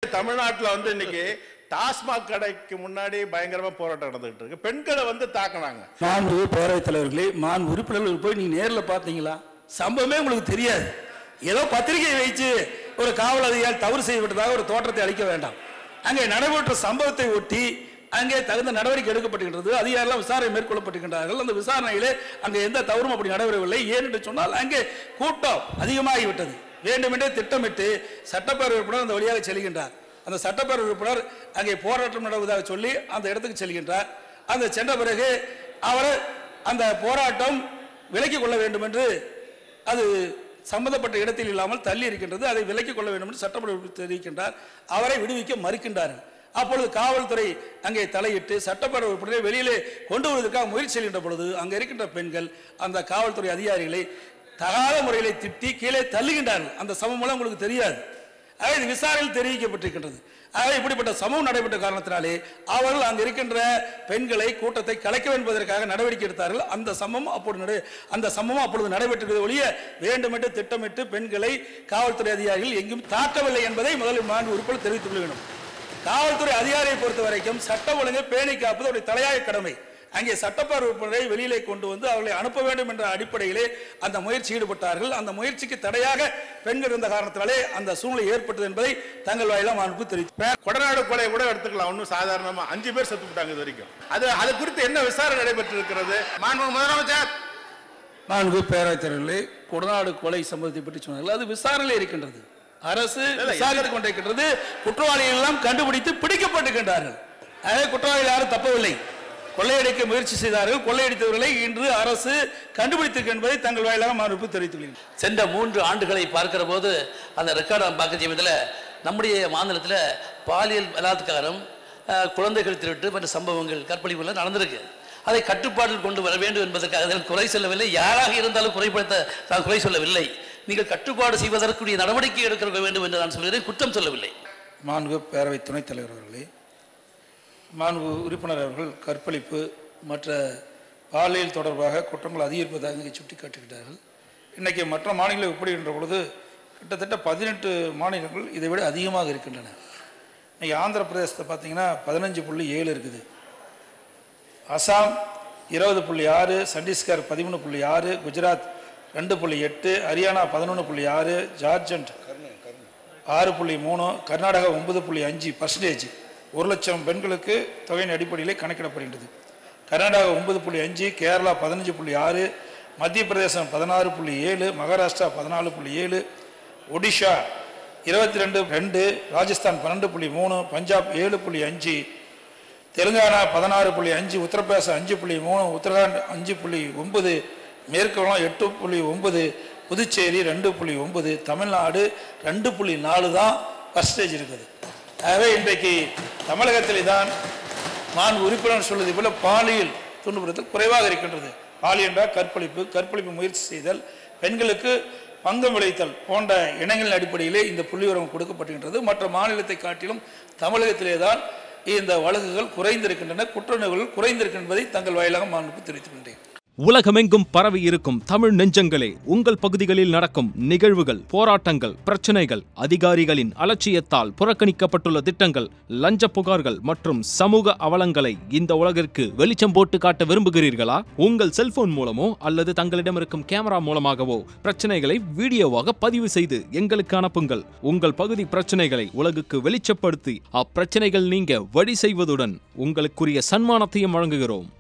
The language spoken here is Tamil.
தமிழ்நாட்டுல வந்து இன்னைக்கு டாஸ்மாக் கடைக்கு முன்னாடி பயங்கரமா போராட்டம் நடந்துகிட்டு இருக்கு பெண்களை வந்து தாக்குனாங்க மாண்பு பேரவைத் தலைவர்களே மாண்பு உறுப்பினர்கள் போய் நீங்க நேர்ல பார்த்தீங்களா சம்பவமே உங்களுக்கு தெரியாது ஏதோ பத்திரிகை வைத்து ஒரு காவல் அதிகாரி தவறு செய்யப்பட்டதாக ஒரு தோற்றத்தை அளிக்க வேண்டாம் அங்கே நடைபெற்ற சம்பவத்தை ஒட்டி அங்கே தகுந்த நடவடிக்கை எடுக்கப்பட்டுகின்றது அதிகாரிகள் விசாரணை மேற்கொள்ளப்பட்டுகின்றார்கள் அந்த விசாரணையிலே அங்கே எந்த தவறும் அப்படி நடைபெறவில்லை ஏன் என்று சொன்னால் அங்கே கூட்டம் அதிகமாகிவிட்டது வேண்டுமென்றே திட்டமிட்டு சட்டப்பேரவை உறுப்பினர் அந்த வழியாக செல்கின்றார் அந்த சட்டப்பேரவை உறுப்பினர் அங்கே போராட்டம் நடவதாக சொல்லி அந்த இடத்துக்கு செல்கின்றார் அந்த சென்ற பிறகு அவர் அந்த போராட்டம் விலக்கிக் கொள்ள வேண்டும் என்று அது சம்பந்தப்பட்ட இடத்தில் இல்லாமல் தள்ளி இருக்கின்றது அதை விலக்கிக் கொள்ள வேண்டும் என்று சட்டமன்ற உறுப்பினர் தெரிவிக்கின்றார் அவரை விடுவிக்க மறுக்கின்றார்கள் அப்பொழுது காவல்துறை அங்கே தலையிட்டு சட்டப்பேரவை உறுப்பினரை வெளியிலே கொண்டு வருவதற்காக முயற்சி செய்கின்ற பொழுது அங்கே இருக்கின்ற பெண்கள் அந்த காவல்துறை அதிகாரிகளை தகாத முறையிலே திட்டி கீழே தள்ளுகின்றார்கள் அந்த சமமெல்லாம் உங்களுக்கு தெரியாது ஆக இது விசாரணையில் தெரிவிக்கப்பட்டிருக்கின்றது ஆக இப்படிப்பட்ட சம்பவம் நடைபெற்ற காரணத்தினாலே அவர்கள் அங்கு இருக்கின்ற பெண்களை கூட்டத்தை கலைக்க என்பதற்காக நடவடிக்கை எடுத்தார்கள் அந்த சம்பவம் அப்பொழுது நடை அந்த சம்பவம் அப்பொழுது நடைபெற்றது ஒழிய வேண்டுமென்று திட்டமிட்டு பெண்களை காவல்துறை அதிகாரிகள் எங்கும் தாக்கவில்லை என்பதை முதலில் மாண்பு உறுப்பினர் தெரிவித்துக் கொள்ள வேண்டும் காவல்துறை அதிகாரியை பொறுத்த வரைக்கும் சட்ட ஒழுங்கை பேணி காப்பது அவருடைய தலையாய கடமை அங்கே சட்டப்பேரவை உறுப்பினரை வெளியிலே கொண்டு வந்து அவர்களை அனுப்ப வேண்டும் என்ற அடிப்படையிலே அந்த முயற்சி ஈடுபட்டார்கள் அந்த முயற்சிக்கு தடையாக பெண்கள் இருந்த காரணத்தினாலே அந்த சூழ்நிலை ஏற்பட்டது என்பதை தங்கள் வாயிலாம் அனுப்பி தெரிவித்து கொடநாடு கொலை கூட எடுத்துக்கலாம் ஒன்றும் சாதாரணமா அஞ்சு பேர் செத்து விட்டாங்க இது வரைக்கும் அது அது குறித்து என்ன விசாரணை நடைபெற்று இருக்கிறது மாண்பு முதலமைச்சர் நான்கு பேரவைத் தலைவர்களே கொடநாடு கொலை சம்பவத்தை பற்றி சொன்னார்கள் அது விசாரணையில் இருக்கின்றது அரசு விசாரித்துக் கொண்டிருக்கின்றது குற்றவாளிகள் எல்லாம் கண்டுபிடித்து பிடிக்கப்பட்டிருக்கின்றார்கள் அதே குற்றவாளிகள் யாரும் தப்பவில்லை கொள்ளையடிக்க முயற்சி செய்தார்கள் கொள்ளையடித்தவர்களை இன்று அரசு கண்டுபிடித்திருக்கு என்பதை தங்கள் வாயிலாக மறுப்பு தெரிவித்துள்ளேன் சென்ற மூன்று ஆண்டுகளை பார்க்கிற போது அந்த ரெக்கார்டை பார்க்க செய்வதில் நம்முடைய மாநிலத்தில் பாலியல் பலாத்காரம் அஹ், குழந்தைகள் திருட்டு மற்ற சம்பவங்கள் கற்பழிப்புகள் நடந்திருக்கு அதை கட்டுப்பாட்டில் கொண்டு வர வேண்டும் என்பதற்காக அதில் குறை சொல்லவில்லை யாராக இருந்தாலும் குறைப்படுத்த நான் குறை சொல்லவில்லை நீங்கள் கட்டுப்பாடு செய்வதற்குரிய நடவடிக்கை எடுக்க வேண்டும் என்று நான் சொல்கிறேன் குற்றம் சொல்லவில்லை மாண்பு பேரவை துணைத் தலைவர் அவர்களே மாண்பு உறுப்பினர் அவர்கள் கற்பழிப்பு மற்ற பாலியல் தொடர்பாக குற்றங்கள் அதிகரிப்பதாக இங்கே சுட்டிக்காட்டுகிறார்கள் இன்றைக்கி மற்ற மாநிலங்களை ஒப்பிடுகின்ற பொழுது கிட்டத்தட்ட பதினெட்டு மாநிலங்கள் இதை விட அதிகமாக இருக்கின்றன இன்றைக்கி ஆந்திர பிரதேசத்தை பார்த்தீங்கன்னா பதினஞ்சு புள்ளி ஏழு இருக்குது அசாம் இருபது புள்ளி ஆறு சத்தீஸ்கர் பதிமூணு புள்ளி ஆறு குஜராத் ரெண்டு புள்ளி எட்டு ஹரியானா பதினொன்று புள்ளி ஆறு ஜார்க்கண்ட் ஆறு புள்ளி மூணு கர்நாடகா ஒன்பது புள்ளி அஞ்சு பர்சன்டேஜ் ஒரு லட்சம் பெண்களுக்கு தொகையின் அடிப்படையிலே கணக்கிடப்படுகின்றது கர்நாடகா ஒன்பது புள்ளி அஞ்சு கேரளா பதினஞ்சு புள்ளி ஆறு மத்திய பிரதேசம் பதினாறு புள்ளி ஏழு மகாராஷ்டிரா பதினாலு புள்ளி ஏழு ஒடிஷா இருபத்தி ரெண்டு ரெண்டு ராஜஸ்தான் பன்னெண்டு புள்ளி மூணு பஞ்சாப் ஏழு புள்ளி அஞ்சு தெலுங்கானா பதினாறு புள்ளி அஞ்சு உத்தரப்பிரதேசம் அஞ்சு புள்ளி மூணு உத்தரகாண்ட் அஞ்சு புள்ளி ஒன்பது மேற்கு வங்கம் எட்டு புள்ளி ஒன்பது புதுச்சேரி ரெண்டு புள்ளி ஒன்பது தமிழ்நாடு ரெண்டு புள்ளி நாலு தான் பர்சன்டேஜ் இருக்குது ஆகவே இன்றைக்கு தமிழகத்திலே தான் நான் உறுப்பினர் சொல்வதை போல பாலியல் துன்புறுத்தல் குறைவாக இருக்கின்றது பாலியல் என்றால் கற்பழிப்பு கற்பழிப்பு முயற்சி செய்தல் பெண்களுக்கு பங்கம் விளைத்தல் போன்ற இனங்களின் அடிப்படையிலே இந்த புள்ளிவிவரம் கொடுக்கப்பட்டிருக்கின்றது மற்ற மாநிலத்தை காட்டிலும் தமிழகத்திலே தான் இந்த வழக்குகள் குறைந்திருக்கின்றன குற்றநர்கள் குறைந்திருக்கின்றன என்பதை தங்கள் வாயிலாக மாண்புக்கு தெரிவித்துக் கொண்டேன் உலகமெங்கும் பரவி இருக்கும் தமிழ் நெஞ்சங்களே உங்கள் பகுதிகளில் நடக்கும் நிகழ்வுகள் போராட்டங்கள் பிரச்சனைகள் அதிகாரிகளின் அலட்சியத்தால் புறக்கணிக்கப்பட்டுள்ள திட்டங்கள் லஞ்ச புகார்கள் மற்றும் சமூக அவலங்களை இந்த உலகிற்கு வெளிச்சம் போட்டு காட்ட விரும்புகிறீர்களா உங்கள் செல்போன் மூலமோ அல்லது தங்களிடம் இருக்கும் கேமரா மூலமாகவோ பிரச்சனைகளை வீடியோவாக பதிவு செய்து எங்களுக்கு அனுப்புங்கள் உங்கள் பகுதி பிரச்சனைகளை உலகுக்கு வெளிச்சப்படுத்தி அப்பிரச்சனைகள் நீங்க வழி செய்வதுடன் உங்களுக்குரிய சன்மானத்தையும் வழங்குகிறோம்